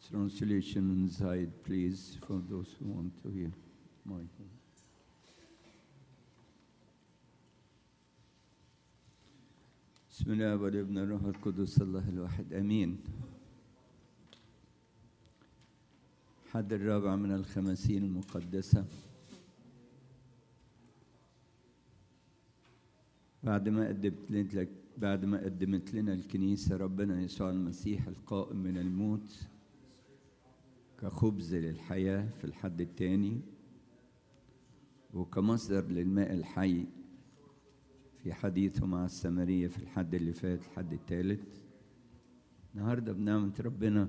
translation inside, please, for those who want to hear. Michael. بسم الله والابن الروح القدس الله الواحد امين حد الرابع من الخمسين المقدسة بعد ما قدمت لك بعد ما قدمت لنا الكنيسة ربنا يسوع المسيح القائم من الموت كخبز للحياة في الحد الثاني وكمصدر للماء الحي في حديثه مع السامرية في الحد اللي فات الحد الثالث النهاردة بنعمة ربنا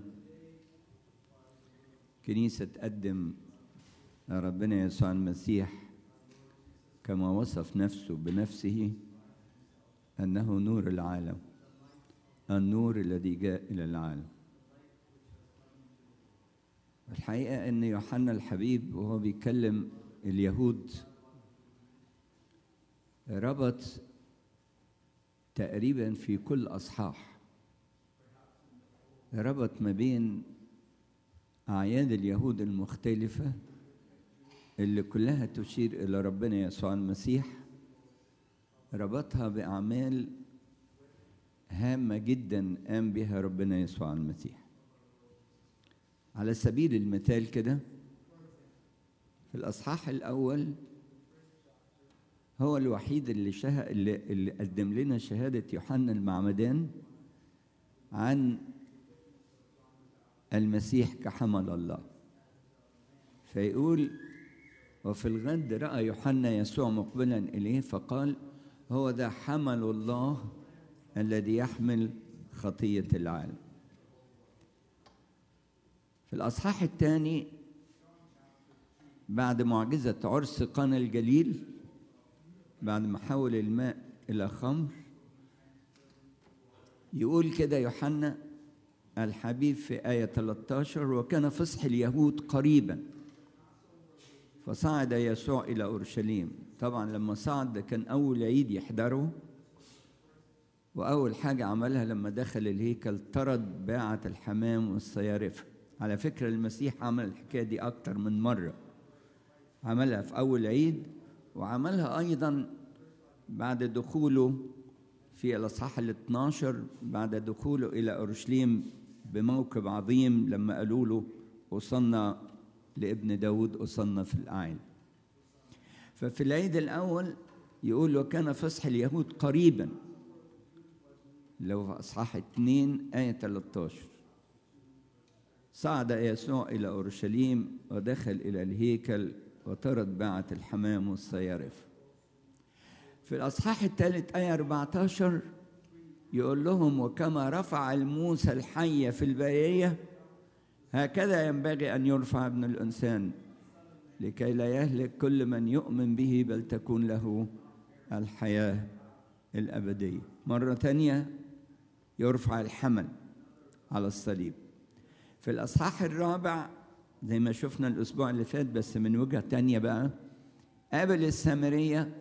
كنيسة تقدم ربنا يسوع المسيح كما وصف نفسه بنفسه أنه نور العالم النور الذي جاء إلى العالم الحقيقة أن يوحنا الحبيب وهو بيكلم اليهود ربط تقريبا في كل أصحاح ربط ما بين أعياد اليهود المختلفة اللي كلها تشير إلى ربنا يسوع المسيح ربطها بأعمال هامة جدا قام بها ربنا يسوع المسيح على سبيل المثال كده في الأصحاح الأول هو الوحيد اللي شه... اللي, اللي قدم لنا شهادة يوحنا المعمدان عن المسيح كحمل الله فيقول وفي الغد رأى يوحنا يسوع مقبلا إليه فقال هو ذا حمل الله الذي يحمل خطية العالم في الأصحاح الثاني بعد معجزة عرس قنا الجليل بعد ما حول الماء إلى خمر يقول كده يوحنا الحبيب في آية 13 وكان فصح اليهود قريبا فصعد يسوع إلى أورشليم طبعا لما صعد ده كان أول عيد يحضره وأول حاجة عملها لما دخل الهيكل طرد باعة الحمام والصيارفة على فكرة المسيح عمل الحكاية دي أكتر من مرة عملها في أول عيد وعملها أيضا بعد دخوله في الأصحاح ال 12 بعد دخوله إلى أورشليم بموكب عظيم لما قالوا له وصلنا لابن داود وصلنا في الأعين ففي العيد الأول يقول وكان فصح اليهود قريبا لو في أصحاح 2 آية 13 صعد يسوع إلى أورشليم ودخل إلى الهيكل وطرد باعة الحمام والصيارف في الأصحاح الثالث آية 14 يقول لهم وكما رفع الموسى الحية في البرية هكذا ينبغي أن يرفع ابن الإنسان لكي لا يهلك كل من يؤمن به بل تكون له الحياة الأبدية مرة ثانية يرفع الحمل على الصليب في الأصحاح الرابع زي ما شفنا الأسبوع اللي فات بس من وجهة تانية بقى قابل السامرية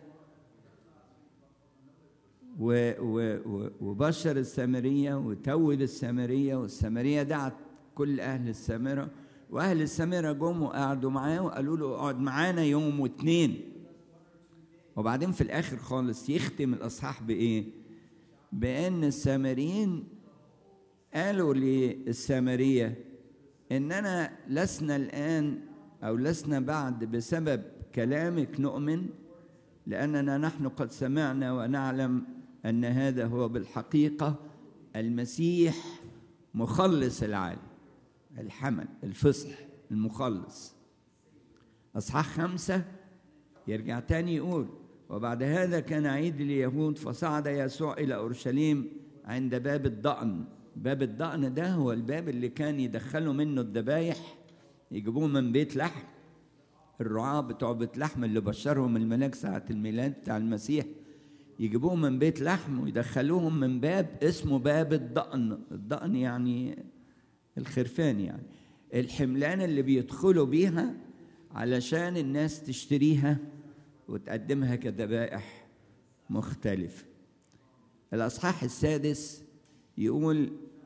و و و وبشر السامرية وتوب السامرية والسامرية دعت كل أهل السامرة وأهل السامرة جم وقعدوا معاه وقالوا له اقعد معانا يوم واثنين وبعدين في الآخر خالص يختم الأصحاح بإيه؟ بأن السامريين قالوا للسامرية إننا لسنا الآن أو لسنا بعد بسبب كلامك نؤمن لأننا نحن قد سمعنا ونعلم أن هذا هو بالحقيقة المسيح مخلص العالم الحمل الفصح المخلص أصحاح خمسة يرجع تاني يقول وبعد هذا كان عيد اليهود فصعد يسوع إلى أورشليم عند باب الضأن باب الضأن ده هو الباب اللي كان يدخلوا منه الذبايح يجيبوه من بيت لحم الرعاة بتوع بيت لحم اللي بشرهم الملاك ساعة الميلاد بتاع المسيح يجيبوهم من بيت لحم ويدخلوهم من باب اسمه باب الضأن الضأن يعني الخرفان يعني الحملان اللي بيدخلوا بيها علشان الناس تشتريها وتقدمها كذبائح مختلفة الأصحاح السادس يقول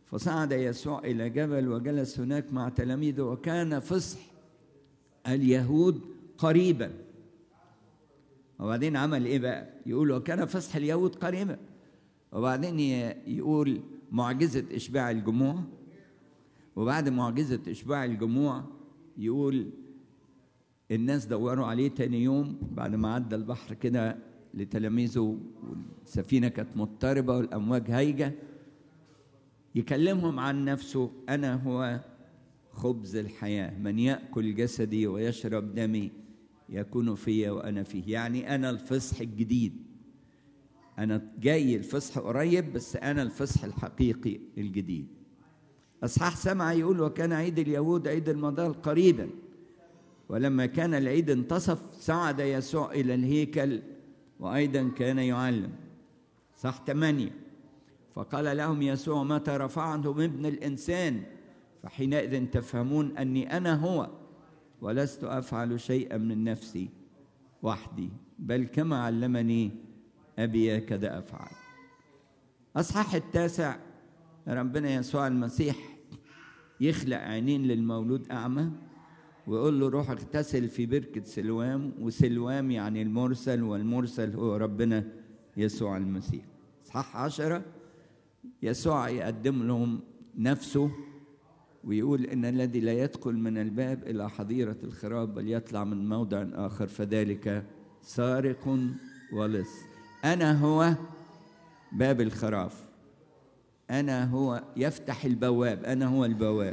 فصعد يسوع إلى جبل وجلس هناك مع تلاميذه وكان فصح اليهود قريبا وبعدين عمل إيه بقى؟ يقول وكان فصح اليهود قريبا وبعدين يقول معجزة إشباع الجموع وبعد معجزة إشباع الجموع يقول الناس دوروا عليه تاني يوم بعد ما عدى البحر كده لتلاميذه والسفينة كانت مضطربة والأمواج هايجة يكلمهم عن نفسه أنا هو خبز الحياة من يأكل جسدي ويشرب دمي يكون في وأنا فيه يعني أنا الفصح الجديد أنا جاي الفصح قريب بس أنا الفصح الحقيقي الجديد أصحاح سمعة يقول وكان عيد اليهود عيد المضال قريبا ولما كان العيد انتصف صعد يسوع إلى الهيكل وأيضا كان يعلم صح ثمانية فقال لهم يسوع متى رفعتم ابن الإنسان فحينئذ تفهمون أني أنا هو ولست أفعل شيئا من نفسي وحدي بل كما علمني أبي كذا أفعل أصحاح التاسع ربنا يسوع المسيح يخلق عينين للمولود أعمى ويقول له روح اغتسل في بركة سلوام وسلوام يعني المرسل والمرسل هو ربنا يسوع المسيح صح عشرة يسوع يقدم لهم نفسه ويقول إن الذي لا يدخل من الباب إلى حظيرة الخراب بل يطلع من موضع آخر فذلك سارق ولص أنا هو باب الخراف أنا هو يفتح البواب أنا هو البواب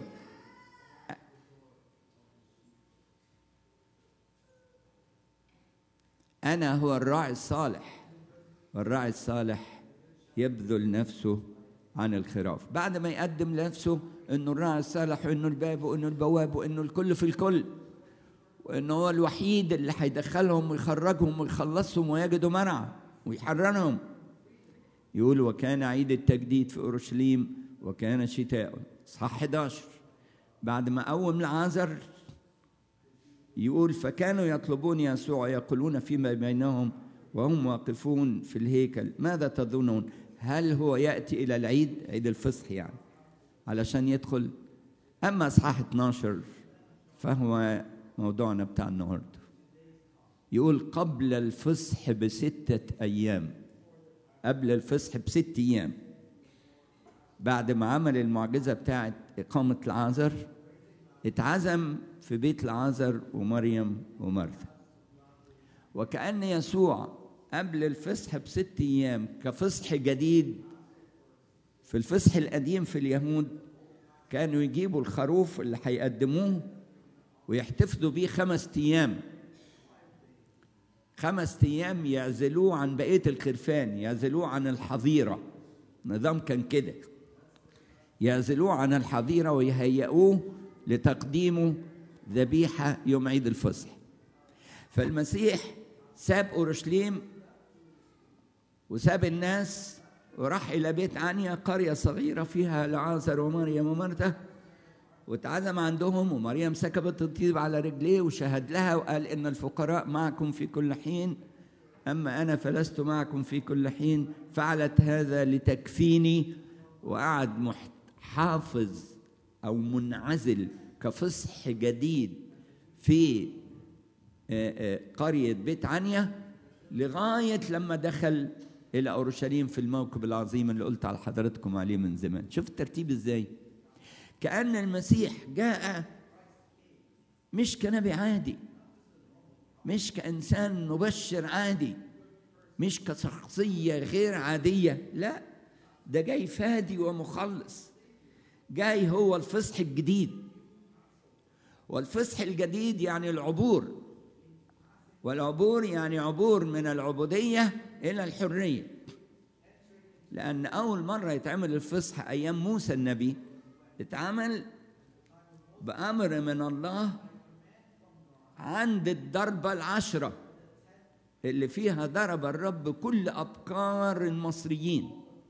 أنا هو الراعي الصالح والراعي الصالح يبذل نفسه عن الخراف بعد ما يقدم نفسه انه الراعي الصالح وانه الباب وانه البواب وانه الكل في الكل وانه هو الوحيد اللي هيدخلهم ويخرجهم ويخلصهم ويجدوا مرعى ويحررهم يقول وكان عيد التجديد في اورشليم وكان شتاء اصحاح 11 بعد ما قوم العازر يقول فكانوا يطلبون يسوع يقولون فيما بينهم وهم واقفون في الهيكل ماذا تظنون هل هو ياتي الى العيد عيد الفصح يعني علشان يدخل اما اصحاح 12 فهو موضوعنا بتاع النهارده يقول قبل الفصح بستة أيام قبل الفصح بست أيام بعد ما عمل المعجزة بتاعت إقامة العازر اتعزم في بيت العازر ومريم ومرثا وكأن يسوع قبل الفصح بست أيام كفصح جديد في الفصح القديم في اليهود كانوا يجيبوا الخروف اللي هيقدموه ويحتفظوا بيه خمس أيام خمس أيام يعزلوه عن بقية الخرفان يعزلوه عن الحظيرة نظام كان كده يعزلوه عن الحظيرة ويهيئوه لتقديمه ذبيحة يوم عيد الفصح فالمسيح ساب أورشليم وساب الناس وراح إلى بيت عنيا قرية صغيرة فيها لعازر ومريم ومرته واتعزم عندهم ومريم سكبت الطيب على رجليه وشهد لها وقال إن الفقراء معكم في كل حين أما أنا فلست معكم في كل حين فعلت هذا لتكفيني وقعد حافظ أو منعزل كفصح جديد في قرية بيت عنيا لغاية لما دخل إلى أورشليم في الموكب العظيم اللي قلت على حضرتكم عليه من زمان شوف الترتيب إزاي كأن المسيح جاء مش كنبي عادي مش كإنسان مبشر عادي مش كشخصية غير عادية لا ده جاي فادي ومخلص جاي هو الفصح الجديد والفصح الجديد يعني العبور والعبور يعني عبور من العبودية إلى الحرية لأن أول مرة يتعمل الفصح أيام موسى النبي اتعمل بأمر من الله عند الضربة العشرة اللي فيها ضرب الرب كل أبكار المصريين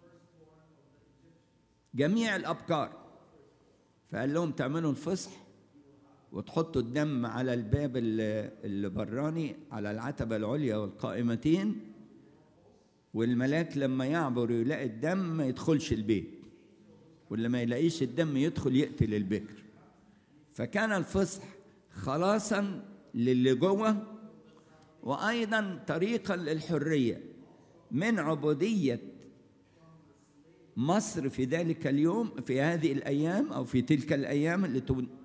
جميع الأبكار فقال لهم تعملوا الفصح وتحطوا الدم على الباب اللي براني على العتبة العليا والقائمتين والملاك لما يعبر يلاقي الدم ما يدخلش البيت واللي ما يلاقيش الدم يدخل يقتل البكر فكان الفصح خلاصا للي جوه وايضا طريقا للحريه من عبوديه مصر في ذلك اليوم في هذه الايام او في تلك الايام اللي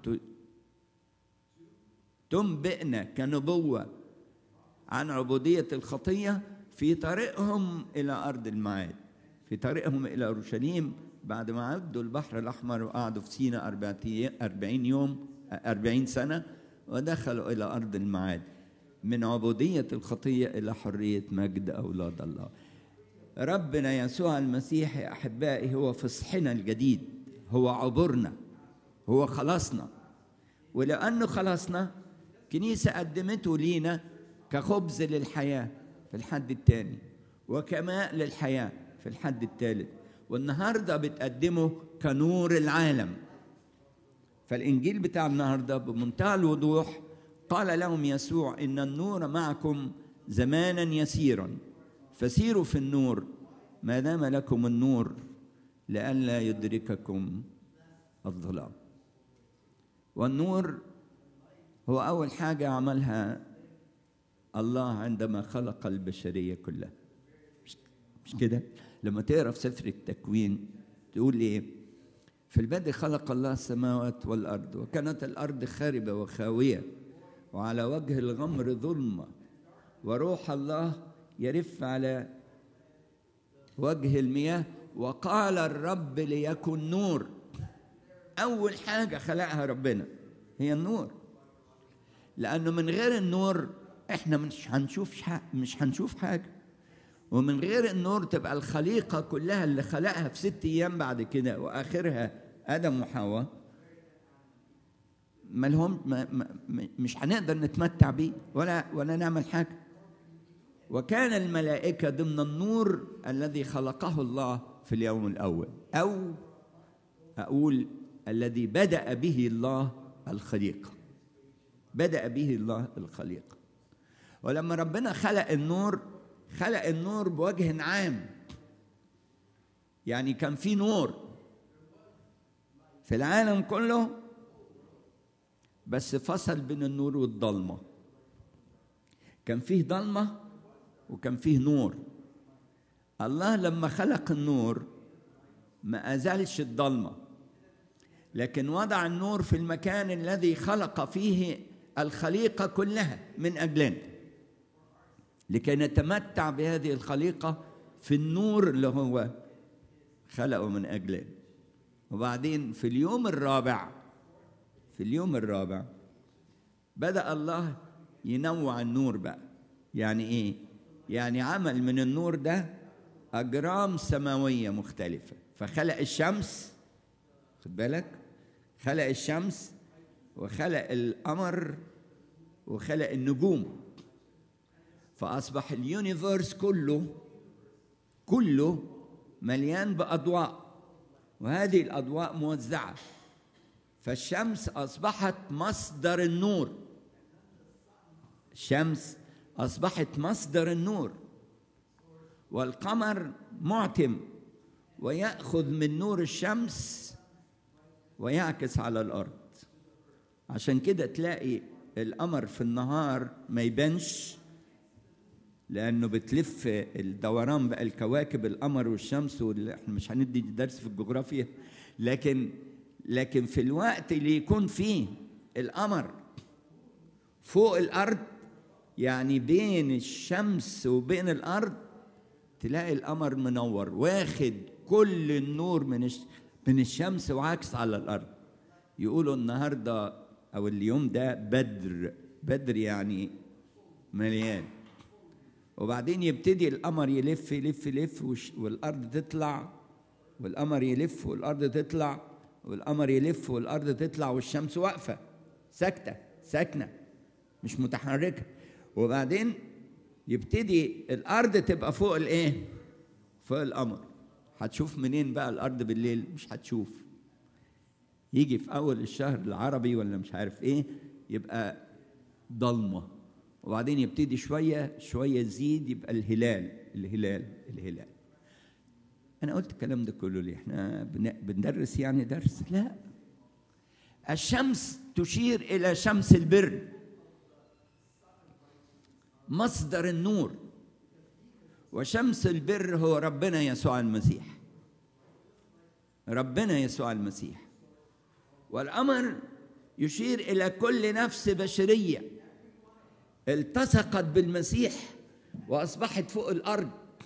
تنبئنا كنبوه عن عبوديه الخطيه في طريقهم الى ارض الميعاد في طريقهم الى اورشليم بعد ما عدوا البحر الاحمر وقعدوا في سينا 40 يوم 40 سنه ودخلوا الى ارض الميعاد من عبوديه الخطيه الى حريه مجد اولاد الله ربنا يسوع المسيح يا احبائي هو فصحنا الجديد هو عبورنا هو خلاصنا ولانه خلصنا كنيسه قدمته لينا كخبز للحياه في الحد الثاني وكماء للحياه في الحد الثالث والنهارده بتقدمه كنور العالم فالانجيل بتاع النهارده بمنتهى الوضوح قال لهم يسوع ان النور معكم زمانا يسيرا فسيروا في النور ما دام لكم النور لئلا يدرككم الظلام والنور هو اول حاجه عملها الله عندما خلق البشريه كلها مش كده لما تقرا في سفر التكوين تقول ايه في البدء خلق الله السماوات والارض وكانت الارض خاربه وخاويه وعلى وجه الغمر ظلمه وروح الله يرف على وجه المياه وقال الرب ليكن نور اول حاجه خلقها ربنا هي النور لانه من غير النور احنا مش هنشوف مش هنشوف حاجه ومن غير النور تبقى الخليقه كلها اللي خلقها في ست ايام بعد كده واخرها ادم وحواء مالهم ما ما مش هنقدر نتمتع بيه ولا ولا نعمل حاجه وكان الملائكه ضمن النور الذي خلقه الله في اليوم الاول او اقول الذي بدا به الله الخليقه بدا به الله الخليقه ولما ربنا خلق النور خلق النور بوجه عام يعني كان في نور في العالم كله بس فصل بين النور والضلمه كان فيه ضلمه وكان فيه نور الله لما خلق النور ما ازالش الضلمه لكن وضع النور في المكان الذي خلق فيه الخليقه كلها من اجلنا لكي نتمتع بهذه الخليقه في النور اللي هو خلقه من اجلنا وبعدين في اليوم الرابع في اليوم الرابع بدا الله ينوع النور بقى يعني ايه يعني عمل من النور ده اجرام سماويه مختلفه فخلق الشمس خد بالك خلق الشمس وخلق القمر وخلق النجوم فاصبح اليونيفرس كله كله مليان باضواء وهذه الاضواء موزعه فالشمس اصبحت مصدر النور الشمس اصبحت مصدر النور والقمر معتم وياخذ من نور الشمس ويعكس على الارض عشان كده تلاقي القمر في النهار ما يبانش لانه بتلف الدوران بقى الكواكب القمر والشمس احنا مش هندي درس في الجغرافيا لكن لكن في الوقت اللي يكون فيه القمر فوق الارض يعني بين الشمس وبين الارض تلاقي القمر منور واخد كل النور من من الشمس وعكس على الارض يقولوا النهارده او اليوم ده بدر بدر يعني مليان وبعدين يبتدي القمر يلف يلف يلف والارض تطلع والقمر يلف والارض تطلع والقمر يلف والارض تطلع والشمس واقفه ساكته ساكنه مش متحركه وبعدين يبتدي الارض تبقى فوق الايه فوق القمر هتشوف منين بقى الارض بالليل مش هتشوف يجي في اول الشهر العربي ولا مش عارف ايه يبقى ضلمه وبعدين يبتدي شويه شويه يزيد يبقى الهلال الهلال الهلال انا قلت الكلام ده كله ليه احنا بن- بندرس يعني درس لا الشمس تشير الى شمس البر مصدر النور وشمس البر هو ربنا يسوع المسيح ربنا يسوع المسيح والامر يشير الى كل نفس بشريه التصقت بالمسيح واصبحت فوق الارض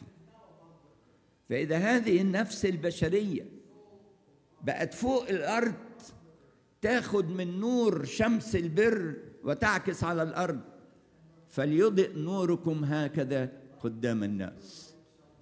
فاذا هذه النفس البشريه بقت فوق الارض تاخد من نور شمس البر وتعكس على الارض فليضئ نوركم هكذا قدام الناس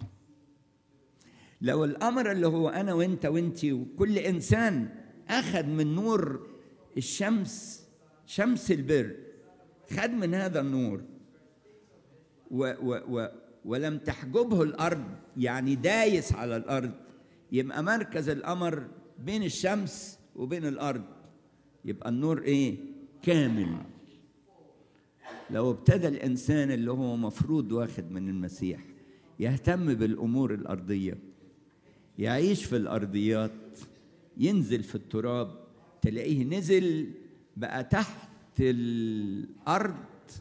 لو الامر اللي هو انا وانت وانتي وكل انسان اخذ من نور الشمس شمس البر خد من هذا النور و و و ولم تحجبه الارض يعني دايس على الارض يبقى مركز القمر بين الشمس وبين الارض يبقى النور ايه كامل لو ابتدى الانسان اللي هو مفروض واخد من المسيح يهتم بالامور الارضيه يعيش في الارضيات ينزل في التراب تلاقيه نزل بقى تحت الارض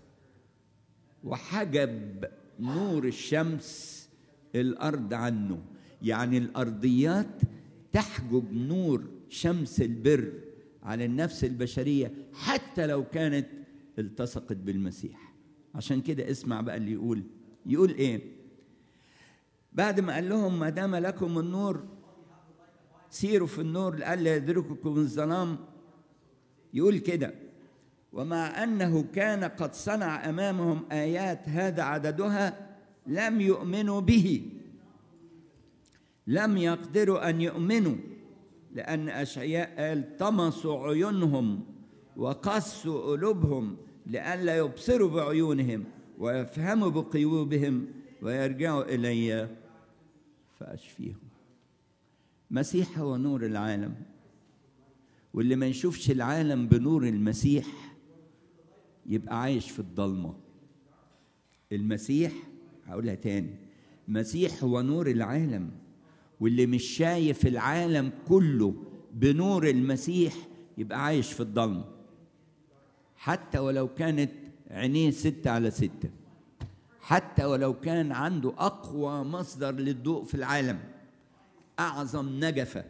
وحجب نور الشمس الارض عنه يعني الارضيات تحجب نور شمس البر على النفس البشريه حتى لو كانت التصقت بالمسيح عشان كده اسمع بقى اللي يقول يقول ايه بعد ما قال لهم ما دام لكم النور سيروا في النور لئلا يدرككم الظلام يقول كده ومع انه كان قد صنع امامهم ايات هذا عددها لم يؤمنوا به لم يقدروا ان يؤمنوا لان اشعياء قال طمسوا عيونهم وقسوا قلوبهم لئلا يبصروا بعيونهم ويفهموا بقلوبهم ويرجعوا الي فاشفيهم مسيح هو نور العالم واللي ما يشوفش العالم بنور المسيح يبقى عايش في الضلمه المسيح هقولها تاني المسيح هو نور العالم واللي مش شايف العالم كله بنور المسيح يبقى عايش في الضلمه حتى ولو كانت عينيه ستة على ستة حتى ولو كان عنده أقوى مصدر للضوء في العالم أعظم نجفة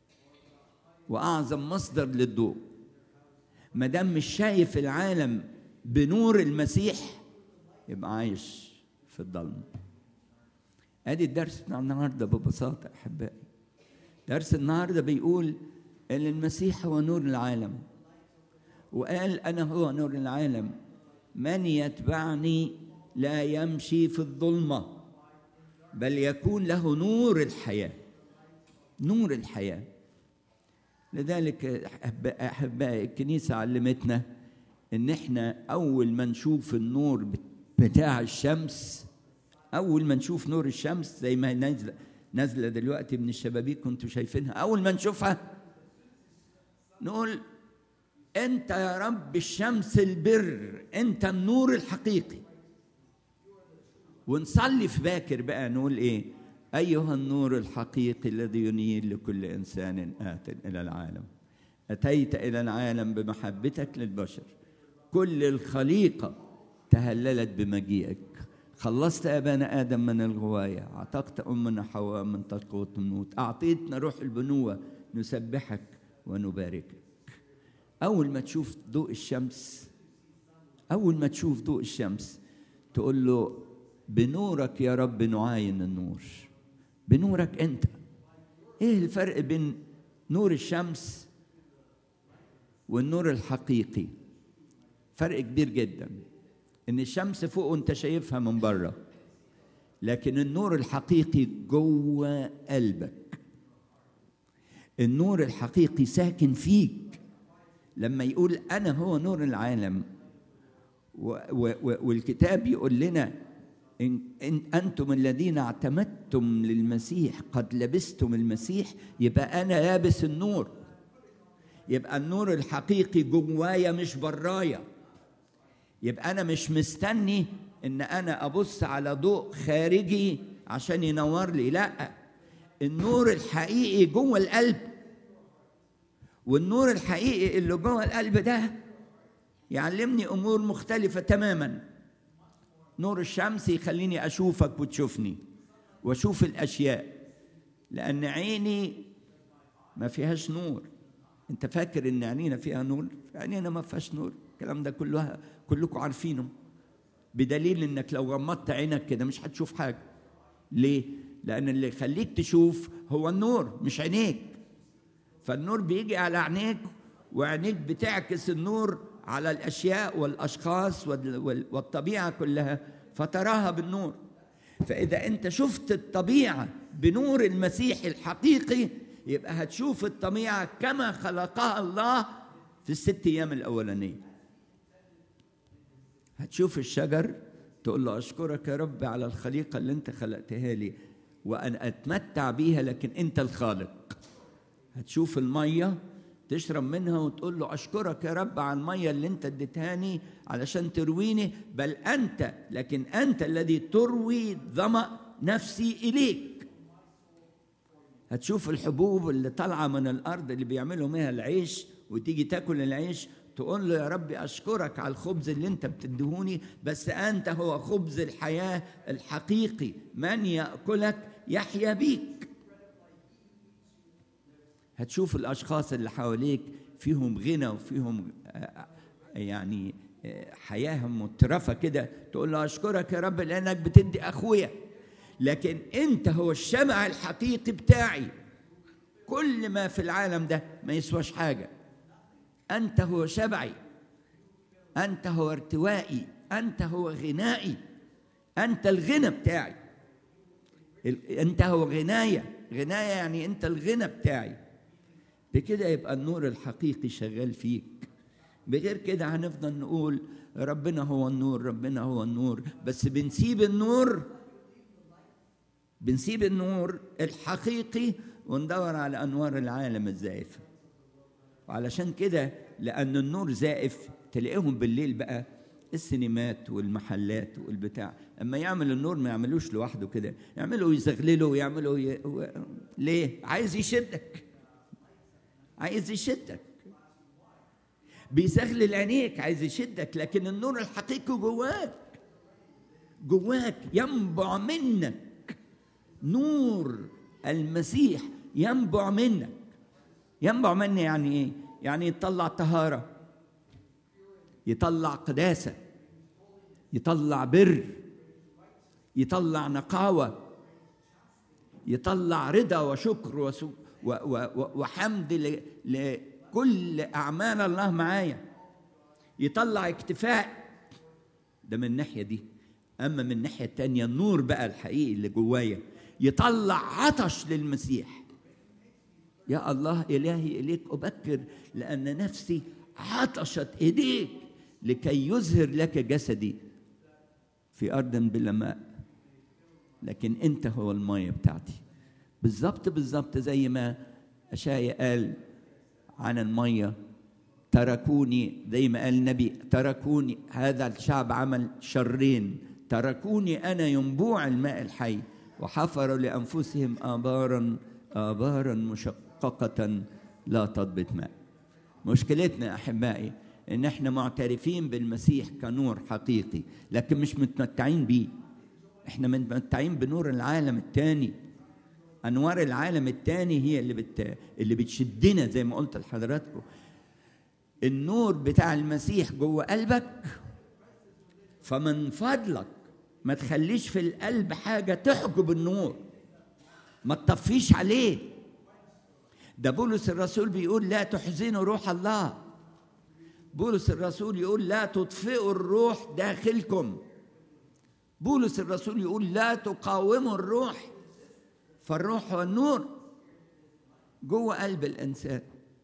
وأعظم مصدر للضوء ما دام مش شايف العالم بنور المسيح يبقى عايش في الضلمة ادي الدرس بتاع النهارده ببساطة أحبائي درس النهارده بيقول ان المسيح هو نور العالم وقال انا هو نور العالم من يتبعني لا يمشي في الظلمه بل يكون له نور الحياه نور الحياه لذلك احبائي الكنيسه علمتنا ان احنا اول ما نشوف النور بتاع الشمس اول ما نشوف نور الشمس زي ما هي نازله نازله دلوقتي من الشبابيك كنتوا شايفينها اول ما نشوفها نقول انت يا رب الشمس البر انت النور الحقيقي ونصلي في باكر بقى نقول ايه ايها النور الحقيقي الذي ينير لكل انسان ات الى العالم اتيت الى العالم بمحبتك للبشر كل الخليقه تهللت بمجيئك خلصت ابانا ادم من الغوايه اعتقت امنا حواء من تقوى الموت اعطيتنا روح البنوه نسبحك ونباركك أول ما تشوف ضوء الشمس أول ما تشوف ضوء الشمس تقول له بنورك يا رب نعاين النور بنورك أنت إيه الفرق بين نور الشمس والنور الحقيقي فرق كبير جدا إن الشمس فوق وأنت شايفها من بره لكن النور الحقيقي جوه قلبك النور الحقيقي ساكن فيك لما يقول انا هو نور العالم و و والكتاب يقول لنا إن, إن انتم الذين اعتمدتم للمسيح قد لبستم المسيح يبقى انا لابس النور يبقى النور الحقيقي جوايا مش برايا يبقى انا مش مستني ان انا ابص على ضوء خارجي عشان ينور لي لا النور الحقيقي جوه القلب والنور الحقيقي اللي جوه القلب ده يعلمني امور مختلفه تماما نور الشمس يخليني اشوفك وتشوفني واشوف الاشياء لان عيني ما فيهاش نور انت فاكر ان عينينا فيها نور عينينا ما فيهاش نور الكلام ده كلها كلكم عارفينه بدليل انك لو غمضت عينك كده مش هتشوف حاجه ليه لان اللي يخليك تشوف هو النور مش عينيك فالنور بيجي على عينيك وعينيك بتعكس النور على الاشياء والاشخاص والطبيعه كلها فتراها بالنور فاذا انت شفت الطبيعه بنور المسيح الحقيقي يبقى هتشوف الطبيعه كما خلقها الله في الست ايام الاولانيه هتشوف الشجر تقول له اشكرك يا رب على الخليقه اللي انت خلقتها لي وان اتمتع بيها لكن انت الخالق هتشوف الميه تشرب منها وتقول له اشكرك يا رب على الميه اللي انت اديتهاني علشان ترويني بل انت لكن انت الذي تروي ظما نفسي اليك هتشوف الحبوب اللي طالعه من الارض اللي بيعملوا منها العيش وتيجي تاكل العيش تقول له يا رب اشكرك على الخبز اللي انت بتدهوني بس انت هو خبز الحياه الحقيقي من ياكلك يحيا بيك هتشوف الاشخاص اللي حواليك فيهم غنى وفيهم يعني حياه مترفه كده تقول له اشكرك يا رب لانك بتدي اخويا لكن انت هو الشمع الحقيقي بتاعي كل ما في العالم ده ما يسواش حاجه انت هو شبعي انت هو ارتوائي انت هو غنائي انت الغنى بتاعي انت هو غنايه غنايه يعني انت الغنى بتاعي بكده يبقى النور الحقيقي شغال فيك بغير كده هنفضل نقول ربنا هو النور ربنا هو النور بس بنسيب النور بنسيب النور الحقيقي وندور على انوار العالم الزائفه وعلشان كده لان النور زائف تلاقيهم بالليل بقى السينمات والمحلات والبتاع اما يعمل النور ما يعملوش لوحده كده يعملوا يزغللوا ويعملوا ي... و... ليه عايز يشدك عايز يشدك بيزغلل عينيك عايز يشدك لكن النور الحقيقي جواك جواك ينبع منك نور المسيح ينبع منك ينبع مني يعني ايه يعني يطلع طهاره يطلع قداسه يطلع بر يطلع نقاوه يطلع رضا وشكر وسو و و وحمد لكل اعمال الله معايا يطلع اكتفاء ده من الناحيه دي اما من الناحيه التانيه النور بقى الحقيقي اللي جوايا يطلع عطش للمسيح يا الله إلهي إليك أبكر لأن نفسي عطشت إيديك لكي يظهر لك جسدي في أرض بلا ماء لكن أنت هو المية بتاعتي بالظبط بالظبط زي ما أشايا قال عن المية تركوني زي ما قال النبي تركوني هذا الشعب عمل شرين تركوني أنا ينبوع الماء الحي وحفروا لأنفسهم آبارا آبارا مشققة لا تضبط ماء مشكلتنا أحبائي إن إحنا معترفين بالمسيح كنور حقيقي لكن مش متمتعين بيه إحنا متمتعين بنور العالم الثاني أنوار العالم الثاني هي اللي بت... اللي بتشدنا زي ما قلت لحضراتكم النور بتاع المسيح جوه قلبك فمن فضلك ما تخليش في القلب حاجة تحجب النور ما تطفيش عليه ده بولس الرسول بيقول لا تحزنوا روح الله بولس الرسول يقول لا تطفئوا الروح داخلكم بولس الرسول يقول لا تقاوموا الروح فالروح هو النور جوه قلب الانسان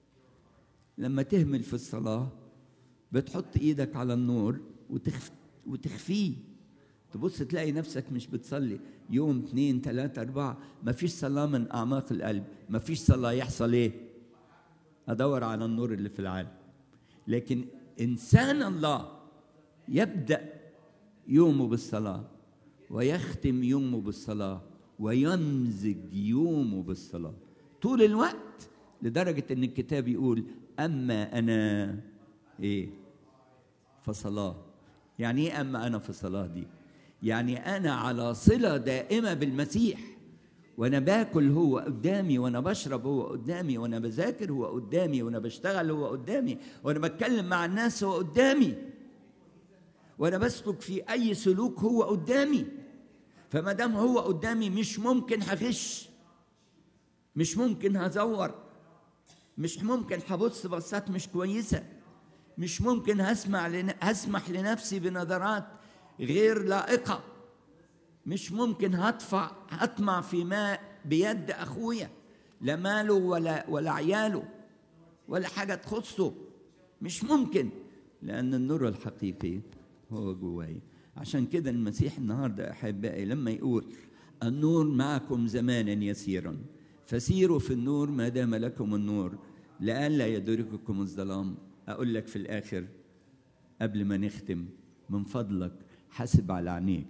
لما تهمل في الصلاه بتحط ايدك على النور وتخف وتخفيه تبص تلاقي نفسك مش بتصلي يوم اثنين ثلاثة أربعة ما فيش صلاة من أعماق القلب ما فيش صلاة يحصل إيه أدور على النور اللي في العالم لكن إنسان الله يبدأ يومه بالصلاة ويختم يومه بالصلاة ويمزج يومه بالصلاة طول الوقت لدرجة ان الكتاب يقول اما انا ايه فصلاة يعني ايه اما انا في الصلاة دي يعني انا على صلة دائمة بالمسيح وانا باكل هو قدامي وانا بشرب هو قدامي وانا بذاكر هو قدامي وانا بشتغل هو قدامي وانا بتكلم مع الناس هو قدامي وانا بسلك في اي سلوك هو قدامي فما دام هو قدامي مش ممكن هغش مش ممكن هزور مش ممكن هبص بصات مش كويسه مش ممكن هسمع لن... هسمح لنفسي بنظرات غير لائقه مش ممكن هدفع هطمع في ماء بيد اخويا لا ماله ولا ولا عياله ولا حاجه تخصه مش ممكن لان النور الحقيقي هو جواي عشان كده المسيح النهارده احبائي لما يقول النور معكم زمانا يسيرا فسيروا في النور ما دام لكم النور لئلا يدرككم الظلام اقول لك في الاخر قبل ما نختم من فضلك حاسب على عينيك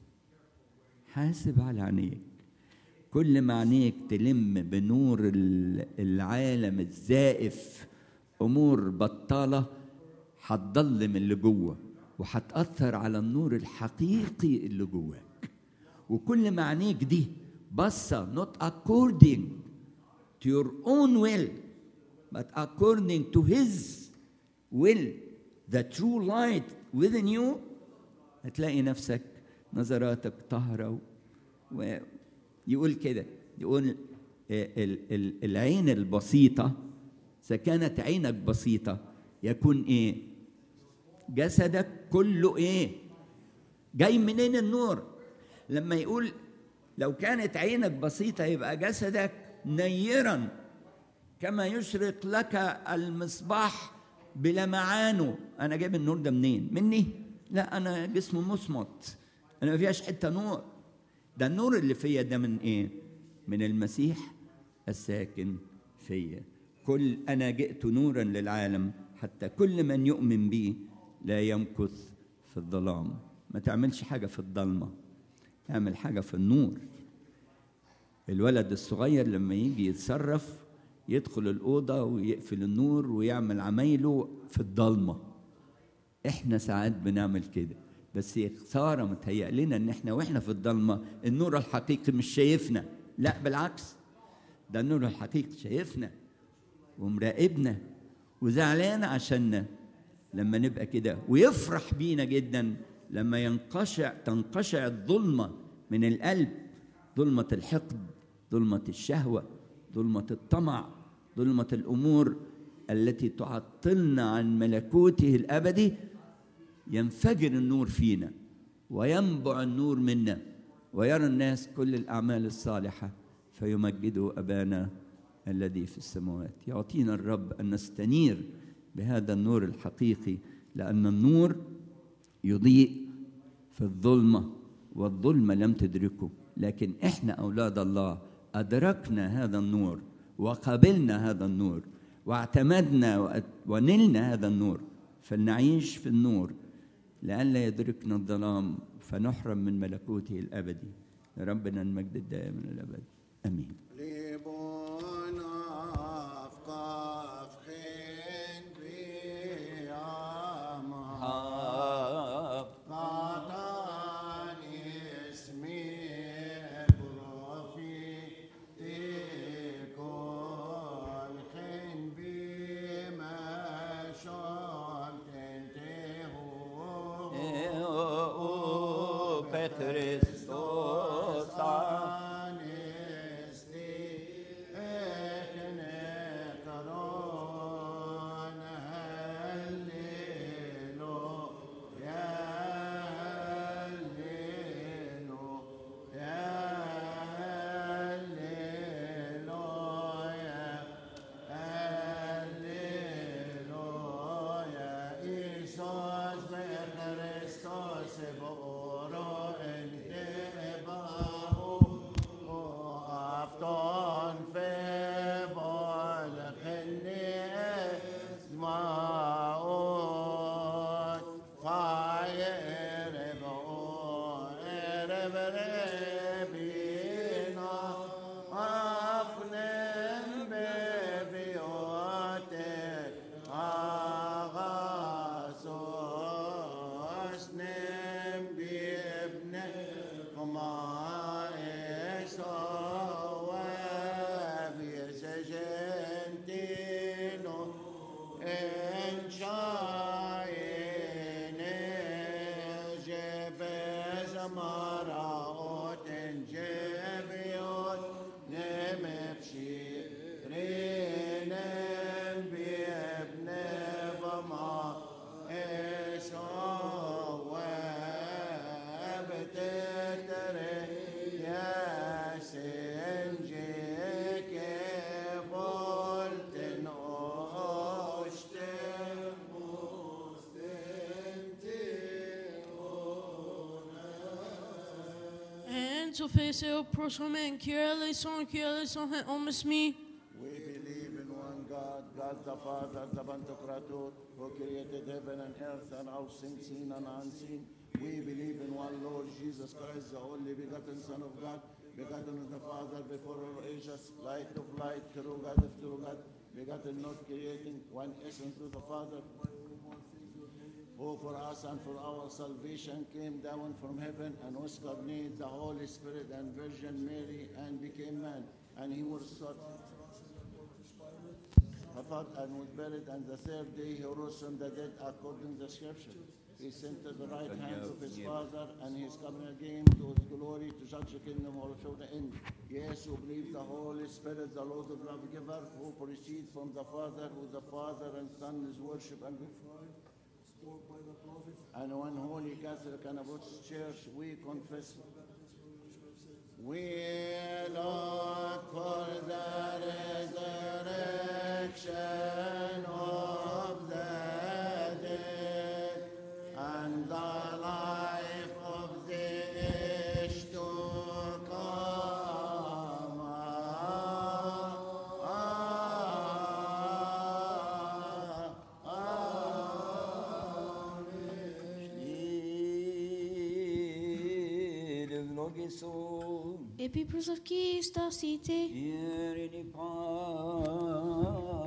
حاسب على عينيك كل ما عينيك تلم بنور العالم الزائف امور بطاله هتضلم اللي جوه وهتاثر على النور الحقيقي اللي جواك وكل ما عينيك دي بصه not according to your own will but according to his will the true light within you هتلاقي نفسك نظراتك طاهرة ويقول كده يقول العين البسيطة إذا كانت عينك بسيطة يكون إيه؟ جسدك كله إيه؟ جاي منين النور؟ لما يقول لو كانت عينك بسيطة يبقى جسدك نيرا كما يشرق لك المصباح بلمعانه أنا جايب النور ده منين؟ مني؟ لا أنا جسمي مصمت انا ما فيهاش حته نور ده النور اللي فيا ده من ايه من المسيح الساكن فيا كل انا جئت نورا للعالم حتى كل من يؤمن بي لا يمكث في الظلام ما تعملش حاجه في الضلمه اعمل حاجه في النور الولد الصغير لما يجي يتصرف يدخل الاوضه ويقفل النور ويعمل عمايله في الضلمه احنا ساعات بنعمل كده بس خساره متهيأ لنا ان احنا واحنا في الضلمه النور الحقيقي مش شايفنا لا بالعكس ده النور الحقيقي شايفنا ومراقبنا وزعلان عشاننا لما نبقى كده ويفرح بينا جدا لما ينقشع تنقشع الظلمه من القلب ظلمه الحقد ظلمه الشهوه ظلمه الطمع ظلمه الامور التي تعطلنا عن ملكوته الابدي ينفجر النور فينا وينبع النور منا ويرى الناس كل الاعمال الصالحه فيمجدوا ابانا الذي في السماوات يعطينا الرب ان نستنير بهذا النور الحقيقي لان النور يضيء في الظلمه والظلمه لم تدركه لكن احنا اولاد الله ادركنا هذا النور وقبلنا هذا النور واعتمدنا ونلنا هذا النور فلنعيش في النور لئلا يدركنا الظلام فنحرم من ملكوته الابدي لربنا المجد الدائم الى الابد امين ליבון אף חן ויאמר קטן ישמי פרופי תכל חן במשון תנתהו Christos Anesti to face au prochain qui est les sons, qui est les sons, on me smee. We believe in one God, God the Father, the Pantocrator, who created heaven and earth and all things seen and unseen. We believe in one Lord Jesus Christ, the only begotten Son of God, begotten of the Father before all ages, light of light, true God of true God, begotten not creating, one essence with the Father, who for us and for our salvation came down from heaven and was covenanted the Holy Spirit and Virgin Mary and became man. And he was sought suffered and was buried, and the third day he rose from the dead according to the scripture. He sent to the right hand of his Father, and he is coming again to his glory to judge the kingdom or show the end. Yes, who believe the Holy Spirit, the Lord of love giver, who proceeds from the Father, who the Father and Son is worship and glorified. And one holy Catholic and Apostolic Church, we confess. We look for the resurrection of the dead and the life of the age to come. Epipros of Christos cité. Here in the